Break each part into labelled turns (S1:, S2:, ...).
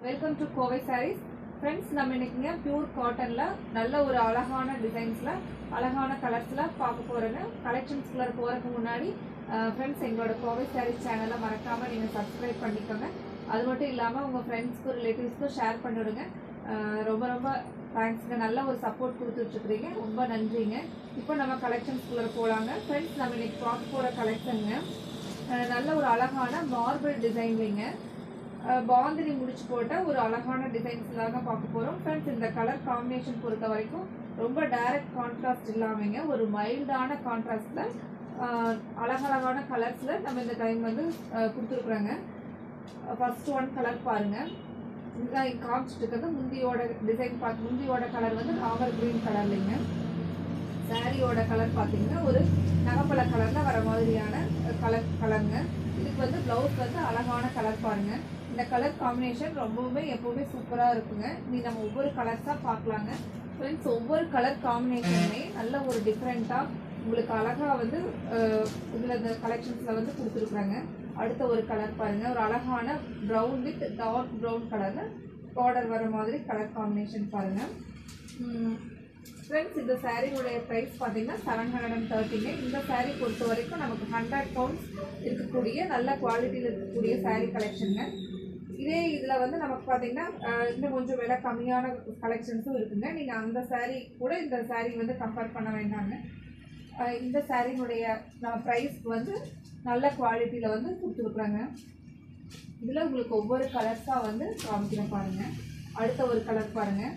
S1: welcome to Kovai sarees friends நம்ம இன்னைக்குங்க pure காட்டனில் நல்ல ஒரு அழகான டிசைன்ஸில் அழகான கலர்ஸில் பார்க்க போகிறோங்க கலெக்ஷன்ஸ்குள்ளே போகிறதுக்கு முன்னாடி ஃப்ரெண்ட்ஸ் எங்களோட கோவை சாரீஸ் சேனலை மறக்காமல் நீங்கள் சப்ஸ்கிரைப் பண்ணிக்கோங்க அது மட்டும் இல்லாமல் உங்கள் ஃப்ரெண்ட்ஸ்க்கும் ரிலேட்டிவ்ஸ்க்கும் ஷேர் பண்ணிவிடுங்க அஹ் ரொம்ப ரொம்ப தேங்க்ஸ்ங்க நல்ல ஒரு சப்போர்ட் கொடுத்துட்ருக்குறீங்க ரொம்ப நன்றிங்க இப்போ நம்ம கலெக்ஷன்ஸ்குள்ளே போகலாங்க ஃப்ரெண்ட்ஸ் நம்ம இன்னைக்கு பார்க்க போகிற கலெக்ஷனுங்க அஹ் நல்ல ஒரு அழகான மார்பிள் டிசைன்லிங்க பாந்தினி முடிச்சு போட்ட ஒரு அழகான டிசைன்ஸ் தாங்க பார்க்க போகிறோம் ஃப்ரெண்ட்ஸ் இந்த கலர் காம்பினேஷன் பொறுத்த வரைக்கும் ரொம்ப டைரக்ட் கான்ட்ராஸ்ட் இல்லாமங்க ஒரு மைல்டான கான்ட்ராஸ்டில் அழகழகான கலர்ஸில் நம்ம இந்த டைம் வந்து கொடுத்துருக்குறோங்க ஃபர்ஸ்ட் ஒன் கலர் பாருங்கள் இதுதான் இங்க காமிச்சிட்டு இருக்கிறது முந்தியோட டிசைன் பார்த்து முந்தியோட கலர் வந்து ராமர் க்ரீன் கலர்லிங்க சாரியோட கலர் பார்த்தீங்கன்னா ஒரு நகப்பழ கலரில் வர மாதிரியான கலர் கலருங்க இதுக்கு வந்து ப்ளவுஸ் வந்து அழகான கலர் பாருங்க இந்த கலர் காம்பினேஷன் ரொம்பவுமே எப்பவுமே சூப்பராக இருக்குங்க நீ நம்ம ஒவ்வொரு கலர்ஸாக பார்க்கலாங்க ஃப்ரெண்ட்ஸ் ஒவ்வொரு கலர் காம்பினேஷனுமே நல்ல ஒரு டிஃப்ரெண்ட்டாக உங்களுக்கு அழகாக வந்து இதில் இந்த கலெக்ஷன்ஸில் வந்து கொடுத்துருக்குறாங்க அடுத்த ஒரு கலர் பாருங்கள் ஒரு அழகான ப்ரௌன் வித் டார்க் ப்ரௌன் கலரில் பார்டர் வர மாதிரி கலர் காம்பினேஷன் பாருங்கள் ஃப்ரெண்ட்ஸ் இந்த சாரியோடைய ப்ரைஸ் பார்த்தீங்கன்னா செவன் ஹண்ட்ரட் அண்ட் தேர்ட்டிங்க இந்த சாரீ பொறுத்த வரைக்கும் நமக்கு ஹண்ட்ரட் பவுண்ட்ஸ் இருக்கக்கூடிய நல்ல குவாலிட்டியில் இருக்கக்கூடிய சாரீ கலெக்ஷனுங்க இதே இதில் வந்து நமக்கு பார்த்தீங்கன்னா அஹ், இன்னும் கொஞ்சம் விலை கம்மியான கலெக்ஷன்ஸும் இருக்குங்க நீங்கள் அந்த சாரீ கூட இந்த சாரீ வந்து கம்பேர் பண்ண வேண்டாங்க அஹ், இந்த சாரியினுடைய நான் ப்ரைஸ் வந்து நல்ல குவாலிட்டியில் வந்து கொடுத்துருக்குறாங்க இதில் உங்களுக்கு ஒவ்வொரு கலர்ஸாக வந்து காமிக்கிறேன் பாருங்கள் அடுத்த ஒரு கலர் பாருங்கள்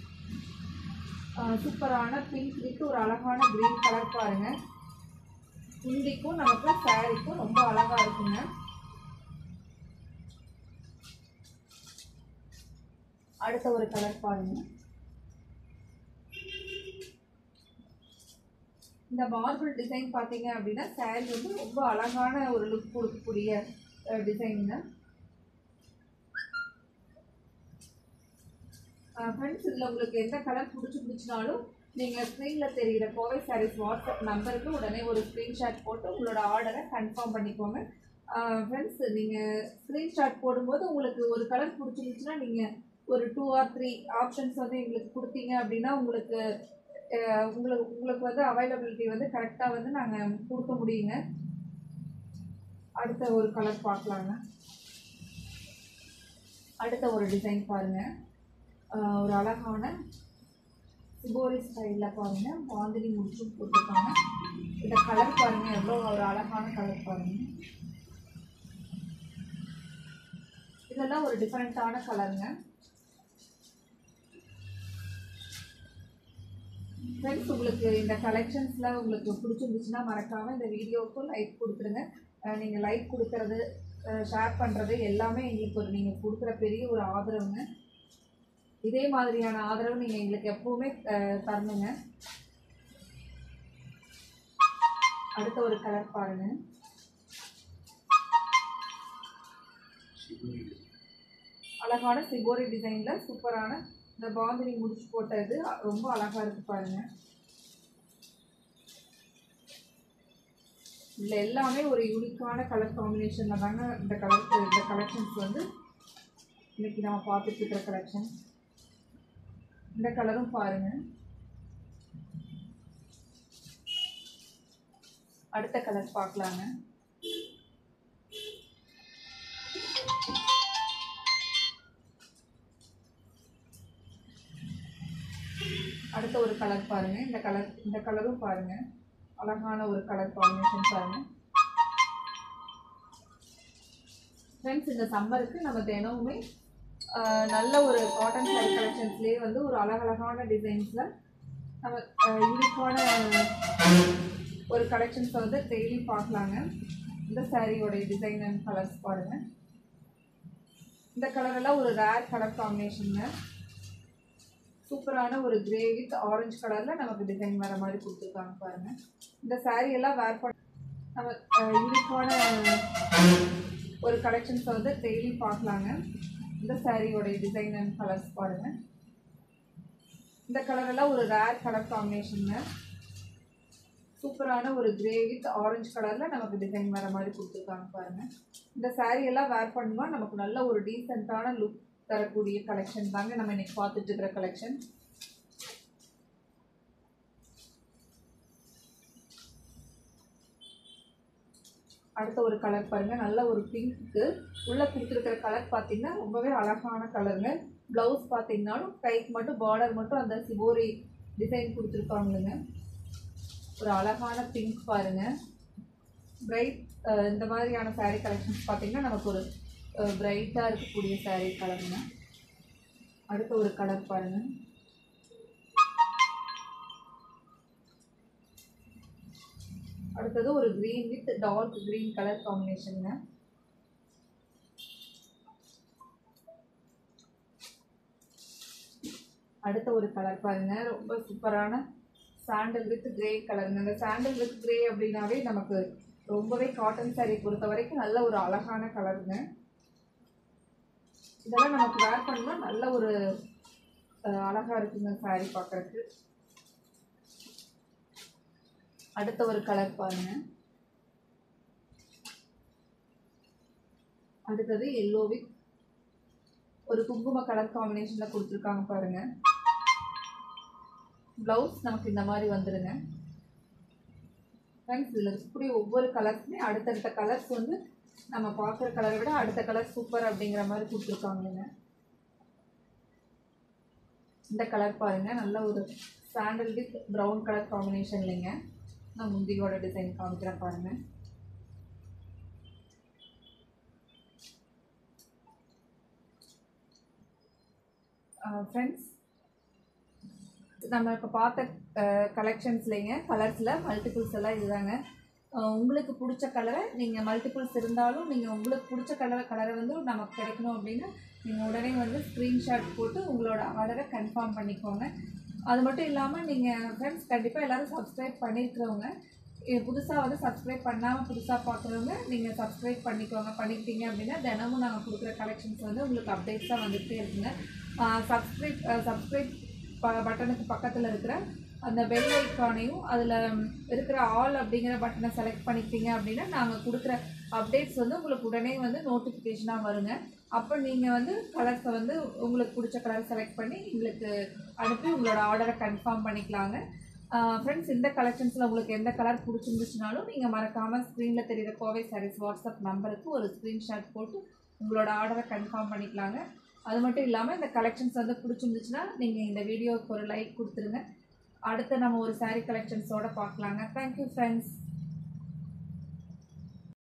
S1: சூப்பரான பிங்க் வித் ஒரு அழகான க்ரீன் கலர் பாருங்க முந்திக்கும் நமக்கு சாரிக்கும் ரொம்ப அழகா இருக்குங்க அடுத்த ஒரு கலர் பாருங்க இந்த மார்பிள் டிசைன் பார்த்தீங்க அப்படின்னா சாரி வந்து ரொம்ப அழகான ஒரு லுக் கொடுக்கக்கூடிய டிசைனுங்க ஃப்ரெண்ட்ஸ் இதில் உங்களுக்கு எந்த கலர் பிடிச்சி பிடிச்சினாலும் நீங்கள் ஸ்க்ரீனில் தெரிகிற கோவை சாரீஸ் வாட்ஸ்அப் நம்பருக்கு உடனே ஒரு ஸ்க்ரீன்ஷாட் போட்டு உங்களோட ஆர்டரை கன்ஃபார்ம் பண்ணிக்கோங்க ஃப்ரெண்ட்ஸ் நீங்கள் ஸ்க்ரீன்ஷாட் போடும்போது உங்களுக்கு ஒரு கலர் பிடிச்சிருந்துச்சுன்னா நீங்கள் ஒரு டூ ஆர் த்ரீ ஆப்ஷன்ஸ் வந்து எங்களுக்கு கொடுத்தீங்க அப்படின்னா உங்களுக்கு அஹ், உங்களுக்கு உங்களுக்கு வந்து அவைலபிலிட்டி வந்து கரெக்டாக வந்து நாங்கள் கொடுக்க முடியுங்க அடுத்த ஒரு கலர் பார்க்கலாங்க அடுத்த ஒரு டிசைன் பாருங்கள் ஆஹ் ஒரு அழகான சிபோரி ஸ்டைலில் பாருங்க பாந்தினி முடிச்சும் போட்டிருக்காங்க இந்த கலர் பாருங்க எவ்வளோ ஒரு அழகான கலர் பாருங்க இதெல்லாம் ஒரு டிஃப்ரெண்ட்டான கலருங்க ஃப்ரெண்ட்ஸ் உங்களுக்கு இந்த கலெக்ஷன்ஸில் உங்களுக்கு பிடிச்சிருந்துச்சுன்னா மறக்காமல் இந்த வீடியோவுக்கும் லைக் கொடுத்துருங்க நீங்கள் லைக் கொடுக்கறது ஷேர் பண்ணுறது எல்லாமே எங்களுக்கு ஒரு நீங்கள் கொடுக்குற பெரிய ஒரு ஆதரவுங்க இதே மாதிரியான ஆதரவு நீங்கள் எங்களுக்கு எப்பவுமே அஹ், தரணுங்க அடுத்த ஒரு கலர் பாருங்க அழகான சிபோரி டிசைனில் சூப்பரான இந்த பாந்தினி முடிச்சு போட்டது ரொம்ப அழகா இருக்கு பாருங்க இதில் எல்லாமே ஒரு யூனிக்கான கலர் காம்பினேஷனில் தாங்க இந்த கலர் இந்த கலெக்ஷன்ஸ் வந்து இன்னைக்கு நம்ம பார்த்துட்டு இருக்கிற கலெக்ஷன் இந்த கலரும் பாருங்க அடுத்த கலர் பார்க்கலாங்க அடுத்த ஒரு கலர் பாருங்க இந்த கலர் இந்த கலரும் பாருங்க அழகான ஒரு கலர் காம்பினேஷன் பாருங்க ஃப்ரெண்ட்ஸ் இந்த சம்மருக்கு நம்ம தினமுமே ஆஹ், நல்ல ஒரு காட்டன் சாரி கலெக்ஷன்ஸ்லேயே வந்து ஒரு அழகழகான டிசைன்ஸில் நம்ம யூனிக்கான ஒரு கலெக்ஷன்ஸை வந்து டெய்லி பார்க்கலாங்க இந்த சாரியோடைய டிசைன் அண்ட் கலர்ஸ் பாருங்கள் இந்த கலர் எல்லாம் ஒரு ரேர் கலர் காம்பினேஷனுங்க சூப்பரான ஒரு கிரே வித் ஆரஞ்சு கலரில் நமக்கு டிசைன் வர மாதிரி கொடுத்துருக்காங்க பாருங்கள் இந்த saree எல்லாம் வேர் பண்ண நம்ம யூனிக்கான ஒரு கலெக்ஷன்ஸை வந்து டெய்லி பார்க்கலாங்க இந்த சாரியோடைய டிசைன் அண்ட் கலர்ஸ் பாருங்கள் இந்த கலர் எல்லாம் ஒரு ரேர் கலர் காம்பினேஷனுங்க சூப்பரான ஒரு கிரே வித் ஆரஞ்சு கலரில் நமக்கு டிசைன் வர மாதிரி கொடுத்துருக்காங்க பாருங்கள் இந்த saree எல்லாம் வேர் பண்ணுமா நமக்கு நல்ல ஒரு டீசெண்டான லுக் தரக்கூடிய கலெக்ஷன் தாங்க நம்ம இன்னைக்கு பார்த்துட்டு இருக்கிற கலெக்ஷன் அடுத்த ஒரு கலர் பாருங்க நல்ல ஒரு பிங்க்கு உள்ள கொடுத்துருக்கிற கலர் பார்த்தீங்கன்னா ரொம்பவே அழகான கலருங்க ப்ளவுஸ் பார்த்தீங்கன்னாலும் கைக்கு மட்டும் பார்டர் மட்டும் அந்த சிவோரி டிசைன் கொடுத்துருக்காங்களுங்க ஒரு அழகான பிங்க் பாருங்க பிரைட் இந்த மாதிரியான saree கலெக்ஷன்ஸ் பார்த்தீங்கன்னா நமக்கு ஒரு பிரைட்டாக இருக்கக்கூடிய saree கலருங்க அடுத்த ஒரு கலர் பாருங்க அடுத்தது ஒரு green with dark green colour காம்பினேஷனுங்க அடுத்த ஒரு கலர் பாருங்க ரொம்ப சூப்பரான சாண்டல் வித் கிரே கலருங்க இந்த சாண்டல் வித் கிரே அப்படின்னாவே நமக்கு ரொம்பவே காட்டன் saree பொறுத்த வரைக்கும் நல்ல ஒரு அழகான கலருங்க இதெல்லாம் நமக்கு வேர் பண்ணா நல்ல ஒரு அஹ், அழகா இருக்குங்க saree பார்க்கறதுக்கு அடுத்த ஒரு கலர் பாருங்க அடுத்தது எல்லோ வித் ஒரு குங்கும கலர் காம்பினேஷன்ல கொடுத்துருக்காங்க பாருங்க ப்ளவுஸ் நமக்கு இந்த மாதிரி வந்துருங்க ஃப்ரெண்ட்ஸ் இதில் இருக்கக்கூடிய ஒவ்வொரு கலர்ஸுமே அடுத்தடுத்த கலர்ஸ் வந்து நம்ம பார்க்குற கலரை விட அடுத்த கலர் சூப்பர் அப்படிங்கிற மாதிரி கொடுத்துருக்காங்கங்க இந்த கலர் பாருங்க நல்ல ஒரு சாண்டல் வித் ப்ரௌன் கலர் காம்பினேஷன்லைங்க நான் முந்தியோட டிசைன் காமிக்கிறேன் பாருங்க ஃப்ரெண்ட்ஸ் நம்ம இப்போ பார்த்த கலெக்ஷன்ஸ்லேங்க கலர்ஸில் மல்டிபிள்ஸ் எல்லாம் இதுதாங்க அஹ் உங்களுக்கு பிடிச்ச கலரை நீங்கள் மல்டிபிள்ஸ் இருந்தாலும் நீங்கள் உங்களுக்கு பிடிச்ச கலரை கலரை வந்து நமக்கு கிடைக்கணும் அப்படின்னா நீங்கள் உடனே வந்து ஸ்க்ரீன்ஷாட் போட்டு உங்களோட ஆர்டரை கன்ஃபார்ம் பண்ணிக்கோங்க அது மட்டும் இல்லாமல் நீங்கள் ஃப்ரெண்ட்ஸ் கண்டிப்பாக எல்லோரும் சப்ஸ்கிரைப் பண்ணியிருக்கிறவங்க புதுசாக வந்து சப்ஸ்கிரைப் பண்ணாமல் புதுசாக பார்க்குறவங்க நீங்கள் சப்ஸ்கிரைப் பண்ணிக்கோங்க பண்ணிக்கிட்டீங்க அப்படின்னா தினமும் நாங்கள் கொடுக்குற கலெக்ஷன்ஸ் வந்து உங்களுக்கு அப்டேட்ஸாக வந்துகிட்டே இருக்குங்க சப்ஸ்கிரைப் சப்ஸ்கிரைப் ப பட்டனுக்கு பக்கத்தில் இருக்கிற அந்த பெல் ஐக்கானையும் அதில் இருக்கிற ஆல் அப்படிங்கிற பட்டனை செலக்ட் பண்ணிக்கிட்டீங்க அப்படின்னா நாங்கள் கொடுக்குற அப்டேட்ஸ் வந்து உங்களுக்கு உடனே வந்து நோட்டிஃபிகேஷனாக வருங்க அப்போ நீங்கள் வந்து கலர்ஸை வந்து உங்களுக்கு பிடிச்ச கலர் செலக்ட் பண்ணி எங்களுக்கு அனுப்பி உங்களோட ஆர்டரை கன்ஃபார்ம் பண்ணிக்கலாங்க ஃப்ரெண்ட்ஸ் இந்த கலெக்ஷன்ஸில் உங்களுக்கு எந்த கலர் பிடிச்சிருந்துச்சுனாலும் நீங்கள் மறக்காமல் ஸ்க்ரீனில் தெரியுற கோவை சாரீஸ் வாட்ஸ்அப் நம்பருக்கு ஒரு ஸ்க்ரீன்ஷாட் போட்டு உங்களோட ஆர்டரை கன்ஃபார்ம் பண்ணிக்கலாங்க அது மட்டும் இல்லாமல் இந்த கலெக்ஷன்ஸ் வந்து பிடிச்சிருந்துச்சுன்னா நீங்கள் இந்த வீடியோவுக்கு ஒரு லைக் கொடுத்துருங்க அடுத்து நம்ம ஒரு saree கலெக்ஷன்ஸோட பார்க்கலாங்க தேங்க்யூ ஃப்ரெண்ட்ஸ்